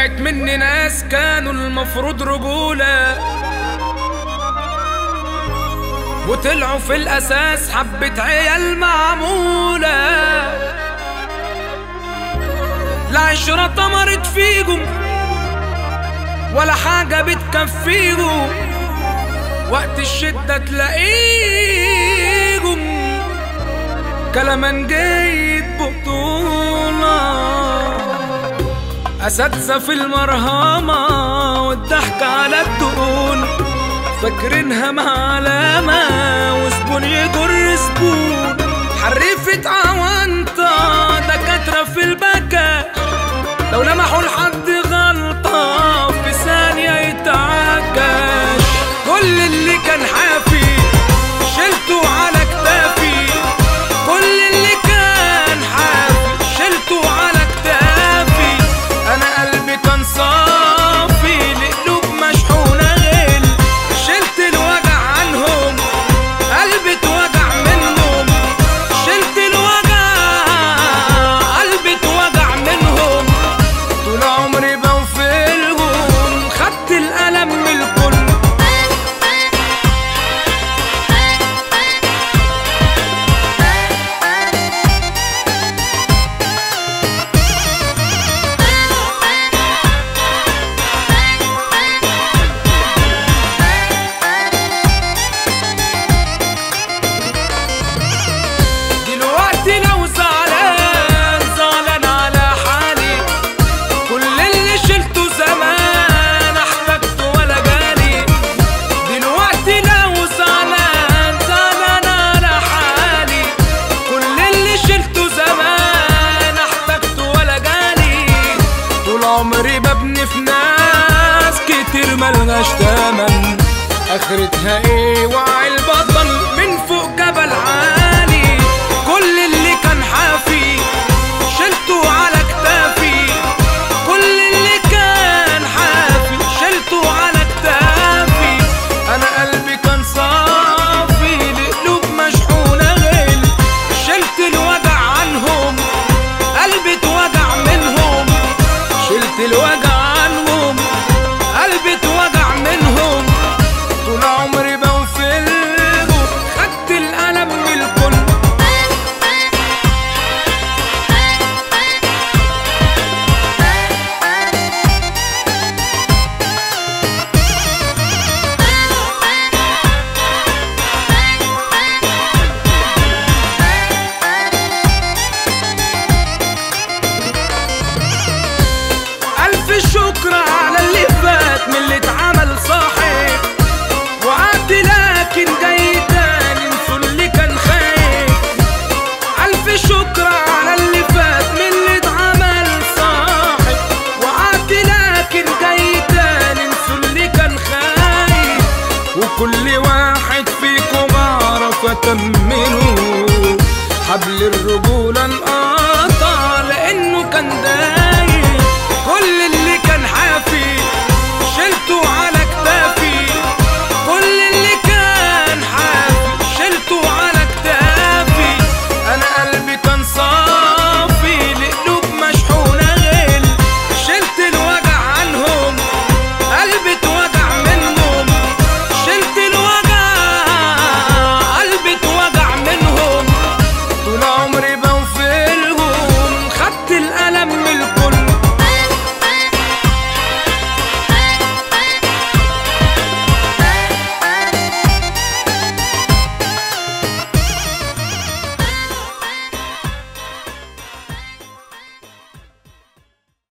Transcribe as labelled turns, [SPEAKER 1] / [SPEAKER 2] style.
[SPEAKER 1] وقعت مني ناس كانوا المفروض رجولة وطلعوا في الأساس حبة عيال معمولة لا عشرة طمرت فيكم ولا حاجة بتكفيكم وقت الشدة تلاقيكم كلام جايب بطولة أساتذة في المرهمة والضحك على الدقون فاكرينها معلمة وزبون يجر زبون حريفة عوانطة دكاترة في البكا لو لمحوا لحد غلطة في ثانية يتعكش كل اللي كان حافي شلته على كتافي كل اللي كان حافي شلته على كتافي انا قلبي كان صافي لقلوب مشحونة غل شلت الوجع عنهم قلبي اتوجع منهم شلت الوجع قلبي اتوجع منهم طول عمري بوفلهم خدت الألم من الكل دلوقتي لو زعلان زعلان على حالي كل اللي شلته زمان احتجته ولا جالي دلوقتي لو زعلان زعلان على حالي كل اللي شلته زمان احتجته ولا جالي طول عمري ببني في ناس كتير ملهاش تمن اخرتها ايه وعي البطل من فوق جبل عالي كل اللي كان حافي شلته على كتافي كل اللي كان حافي شلته على كتافي انا قلبي كان صافي لقلوب مشحونة غل شلت الوجع عنهم قلبي اتوجع منهم شلت الوجع عنهم قلبي اتوجع منهم طول عمري بوفلهم خدت الألم من الكل ألف شكر على